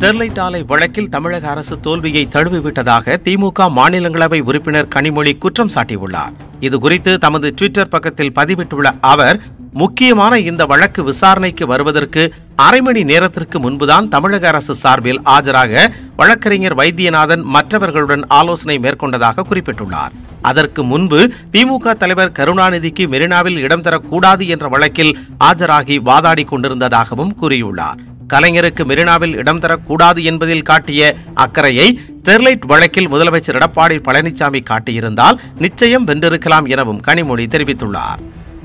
Sterlite ஆலை வழக்கில் தமிழக அரசு தோல்வியை தழுவிவிட்டதாக திமுக மாநிலங்களவை உறுப்பினர் கனிமொழி குற்றம் சாட்டியுள்ளார் இதுகுறித்து தமது ட்விட்டர் பக்கத்தில் பதிவிட்டுள்ள அவர் முக்கியமான இந்த வழக்கு விசாரணைக்கு வருவதற்கு அரை மணி நேரத்திற்கு முன்புதான் தமிழக அரசு சார்பில் ஆஜராக வழக்கறிஞர் வைத்தியநாதன் மற்றவர்களுடன் ஆலோசனை மேற்கொண்டதாக குறிப்பிட்டுள்ளார் அதற்கு முன்பு திமுக தலைவர் கருணாநிதிக்கு மெரினாவில் இடம் தரக்கூடாது என்ற வழக்கில் ஆஜராகி வாதாடி கொண்டிருந்ததாகவும் கூறியுள்ளார் கலைஞருக்கு மெரினாவில் இடம் தரக்கூடாது என்பதில் காட்டிய அக்கறையை ஸ்டெர்லைட் வழக்கில் முதலமைச்சர் எடப்பாடி பழனிசாமி காட்டியிருந்தால் நிச்சயம் வென்றிருக்கலாம் எனவும் கனிமொழி தெரிவித்துள்ளார்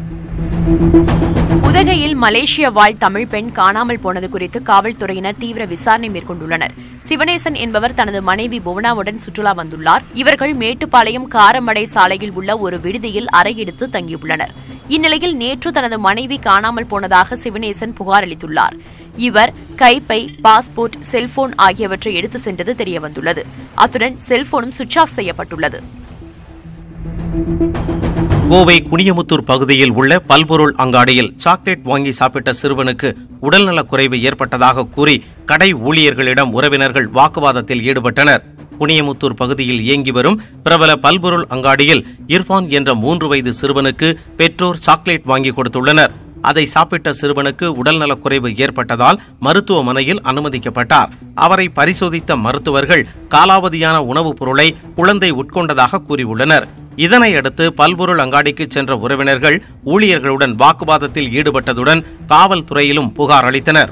உதகையில் மலேசிய வாழ் தமிழ் பெண் காணாமல் போனது குறித்து காவல்துறையினர் தீவிர விசாரணை மேற்கொண்டுள்ளனர் சிவனேசன் என்பவர் தனது மனைவி புவனாவுடன் சுற்றுலா வந்துள்ளார் இவர்கள் மேட்டுப்பாளையம் காரமடை சாலையில் உள்ள ஒரு விடுதியில் அறையெடுத்து தங்கியுள்ளனர் இந்நிலையில் நேற்று தனது மனைவி காணாமல் போனதாக சிவனேசன் புகார் அளித்துள்ளார் இவர் கைப்பை பாஸ்போர்ட் செல்போன் ஆகியவற்றை எடுத்து சென்றது தெரியவந்துள்ளது அத்துடன் செல்போனும் சுவிட்ச் ஆஃப் செய்யப்பட்டுள்ளது கோவை குனியமுத்தூர் பகுதியில் உள்ள பல்பொருள் அங்காடியில் சாக்லேட் வாங்கி சாப்பிட்ட சிறுவனுக்கு உடல்நலக் குறைவு ஏற்பட்டதாக கூறி கடை ஊழியர்களிடம் உறவினர்கள் வாக்குவாதத்தில் ஈடுபட்டனர் குனியமுத்தூர் பகுதியில் இயங்கி வரும் பிரபல பல்பொருள் அங்காடியில் இர்ஃபான் என்ற மூன்று வயது சிறுவனுக்கு பெற்றோர் சாக்லேட் வாங்கி கொடுத்துள்ளனர் அதை சாப்பிட்ட சிறுவனுக்கு உடல்நலக் குறைவு ஏற்பட்டதால் மருத்துவமனையில் அனுமதிக்கப்பட்டார் அவரை பரிசோதித்த மருத்துவர்கள் காலாவதியான உணவுப் பொருளை குழந்தை உட்கொண்டதாக கூறியுள்ளனர் இதனையடுத்து பல்பொருள் அங்காடிக்கு சென்ற உறவினர்கள் ஊழியர்களுடன் வாக்குவாதத்தில் ஈடுபட்டதுடன் காவல்துறையிலும் புகார் அளித்தனர்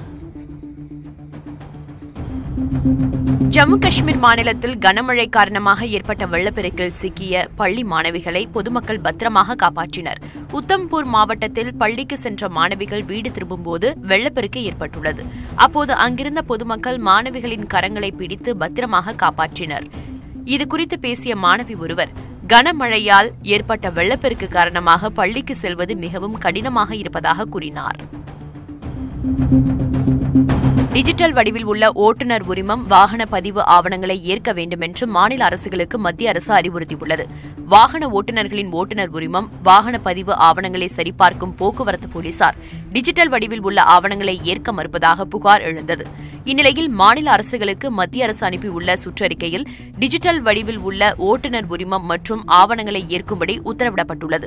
ஜம்மு காஷ்மீர் மாநிலத்தில் கனமழை காரணமாக ஏற்பட்ட வெள்ளப்பெருக்கில் சிக்கிய பள்ளி மாணவிகளை பொதுமக்கள் பத்திரமாக காப்பாற்றினர் உத்தம்பூர் மாவட்டத்தில் பள்ளிக்கு சென்ற மாணவிகள் வீடு திரும்பும்போது வெள்ளப்பெருக்கு ஏற்பட்டுள்ளது அப்போது அங்கிருந்த பொதுமக்கள் மாணவிகளின் கரங்களை பிடித்து பத்திரமாக காப்பாற்றினர் இதுகுறித்து பேசிய மாணவி ஒருவர் கனமழையால் ஏற்பட்ட வெள்ளப்பெருக்கு காரணமாக பள்ளிக்கு செல்வது மிகவும் கடினமாக இருப்பதாக கூறினார் டிஜிட்டல் வடிவில் உள்ள ஓட்டுநர் உரிமம் வாகன பதிவு ஆவணங்களை ஏற்க வேண்டும் என்று மாநில அரசுகளுக்கு மத்திய அரசு அறிவுறுத்தியுள்ளது வாகன ஓட்டுநர்களின் ஓட்டுநர் உரிமம் வாகன பதிவு ஆவணங்களை சரிபார்க்கும் போக்குவரத்து போலீசார் டிஜிட்டல் வடிவில் உள்ள ஆவணங்களை ஏற்க மறுப்பதாக புகார் எழுந்தது இந்நிலையில் மாநில அரசுகளுக்கு மத்திய அரசு அனுப்பியுள்ள சுற்றறிக்கையில் டிஜிட்டல் வடிவில் உள்ள ஓட்டுநர் உரிமம் மற்றும் ஆவணங்களை ஏற்கும்படி உத்தரவிடப்பட்டுள்ளது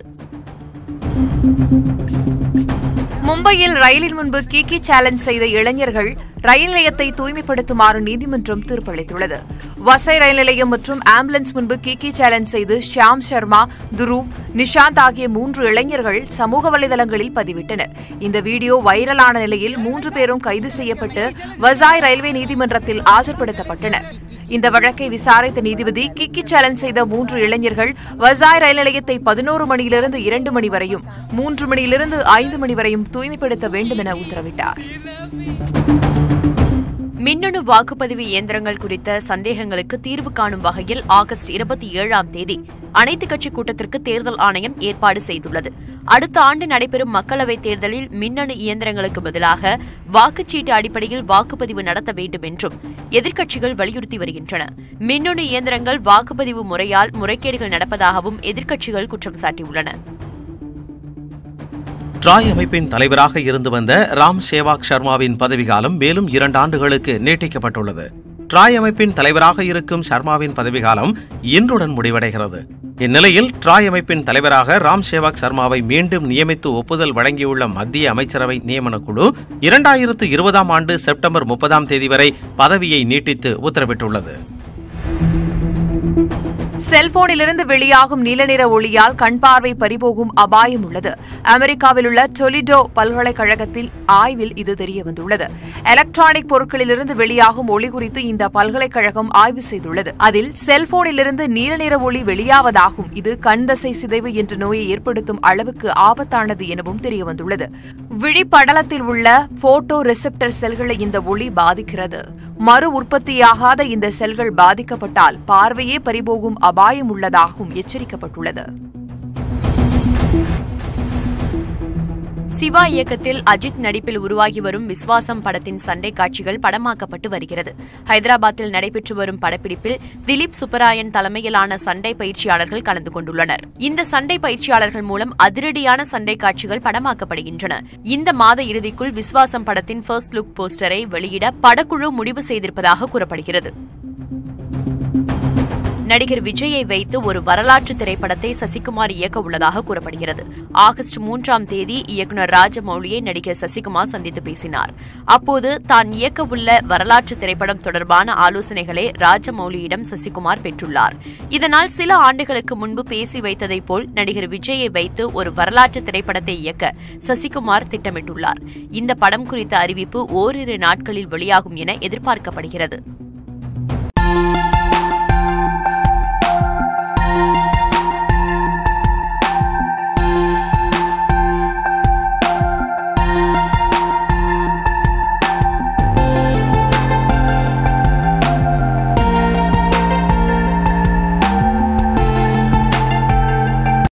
மும்பையில் ரயிலின் முன்பு கீக்கி சேலஞ்ச் செய்த இளைஞர்கள் ரயில் நிலையத்தை தூய்மைப்படுத்துமாறு நீதிமன்றம் தீர்ப்பளித்துள்ளது வசை ரயில் நிலையம் மற்றும் ஆம்புலன்ஸ் முன்பு கீக்கி சேலஞ்ச் செய்து ஷியாம் சர்மா துருவ் நிஷாந்த் ஆகிய மூன்று இளைஞர்கள் சமூக வலைதளங்களில் பதிவிட்டனர் இந்த வீடியோ வைரலான நிலையில் மூன்று பேரும் கைது செய்யப்பட்டு வசாய் ரயில்வே நீதிமன்றத்தில் ஆஜர்படுத்தப்பட்டனர் இந்த வழக்கை விசாரித்த நீதிபதி கிக்கி சேலஞ்ச் செய்த மூன்று இளைஞர்கள் வசாய் ரயில் நிலையத்தை பதினோரு மணியிலிருந்து இரண்டு மணி வரையும் மூன்று மணியிலிருந்து ஐந்து மணி வரையும் தூய்மைப்படுத்த வேண்டும் என உத்தரவிட்டார் மின்னணு வாக்குப்பதிவு இயந்திரங்கள் குறித்த சந்தேகங்களுக்கு தீர்வு காணும் வகையில் ஆகஸ்ட் இருபத்தி ஏழாம் தேதி அனைத்துக் கட்சி கூட்டத்திற்கு தேர்தல் ஆணையம் ஏற்பாடு செய்துள்ளது அடுத்த ஆண்டு நடைபெறும் மக்களவைத் தேர்தலில் மின்னணு இயந்திரங்களுக்கு பதிலாக வாக்குச்சீட்டு அடிப்படையில் வாக்குப்பதிவு நடத்த வேண்டும் என்றும் எதிர்க்கட்சிகள் வலியுறுத்தி வருகின்றன மின்னணு இயந்திரங்கள் வாக்குப்பதிவு முறையால் முறைகேடுகள் நடப்பதாகவும் எதிர்க்கட்சிகள் குற்றம் சாட்டியுள்ளன ட்ராய் அமைப்பின் தலைவராக இருந்து வந்த ராம் சேவாக் சர்மாவின் பதவிக்காலம் மேலும் இரண்டு ஆண்டுகளுக்கு நீட்டிக்கப்பட்டுள்ளது ட்ராய் அமைப்பின் தலைவராக இருக்கும் சர்மாவின் பதவிக்காலம் இன்றுடன் முடிவடைகிறது இந்நிலையில் ட்ராய் அமைப்பின் தலைவராக ராம் சேவாக் சர்மாவை மீண்டும் நியமித்து ஒப்புதல் வழங்கியுள்ள மத்திய அமைச்சரவை நியமன குழு இரண்டாயிரத்து இருபதாம் ஆண்டு செப்டம்பர் முப்பதாம் தேதி வரை பதவியை நீட்டித்து உத்தரவிட்டுள்ளது செல்போனிலிருந்து வெளியாகும் நீல நிற ஒளியால் கண் பார்வை பறிபோகும் அபாயம் உள்ளது அமெரிக்காவில் உள்ள டொலிடோ பல்கலைக்கழகத்தில் ஆய்வில் இது தெரியவந்துள்ளது எலக்ட்ரானிக் பொருட்களிலிருந்து வெளியாகும் ஒளி குறித்து இந்த பல்கலைக்கழகம் ஆய்வு செய்துள்ளது அதில் செல்போனிலிருந்து நீல நிற ஒளி வெளியாவதாகும் இது கண் தசை சிதைவு என்ற நோயை ஏற்படுத்தும் அளவுக்கு ஆபத்தானது எனவும் தெரியவந்துள்ளது விழிப்படலத்தில் உள்ள போட்டோ ரிசெப்டர் செல்களை இந்த ஒளி பாதிக்கிறது மறு உற்பத்தியாகாத இந்த செல்கள் பாதிக்கப்பட்டால் பார்வையே பறிபோகும் அபாயம் உள்ளதாகவும் எச்சரிக்கப்பட்டுள்ளது சிவா இயக்கத்தில் அஜித் நடிப்பில் உருவாகி வரும் விஸ்வாசம் படத்தின் சண்டை காட்சிகள் படமாக்கப்பட்டு வருகிறது ஹைதராபாத்தில் நடைபெற்று வரும் படப்பிடிப்பில் திலீப் சுப்பராயன் தலைமையிலான சண்டை பயிற்சியாளர்கள் கலந்து கொண்டுள்ளனர் இந்த சண்டை பயிற்சியாளர்கள் மூலம் அதிரடியான சண்டை காட்சிகள் படமாக்கப்படுகின்றன இந்த மாத இறுதிக்குள் விஸ்வாசம் படத்தின் ஃபர்ஸ்ட் லுக் போஸ்டரை வெளியிட படக்குழு முடிவு செய்திருப்பதாக கூறப்படுகிறது நடிகர் விஜயை வைத்து ஒரு வரலாற்று திரைப்படத்தை சசிகுமார் இயக்க உள்ளதாக கூறப்படுகிறது ஆகஸ்ட் மூன்றாம் தேதி இயக்குநர் ராஜமௌலியை நடிகர் சசிகுமார் சந்தித்து பேசினார் அப்போது தான் இயக்க உள்ள வரலாற்று திரைப்படம் தொடர்பான ஆலோசனைகளை ராஜமௌலியிடம் சசிகுமார் பெற்றுள்ளார் இதனால் சில ஆண்டுகளுக்கு முன்பு பேசி வைத்ததைப் போல் நடிகர் விஜயை வைத்து ஒரு வரலாற்று திரைப்படத்தை இயக்க சசிகுமார் திட்டமிட்டுள்ளார் இந்த படம் குறித்த அறிவிப்பு ஓரிரு நாட்களில் வெளியாகும் என எதிர்பார்க்கப்படுகிறது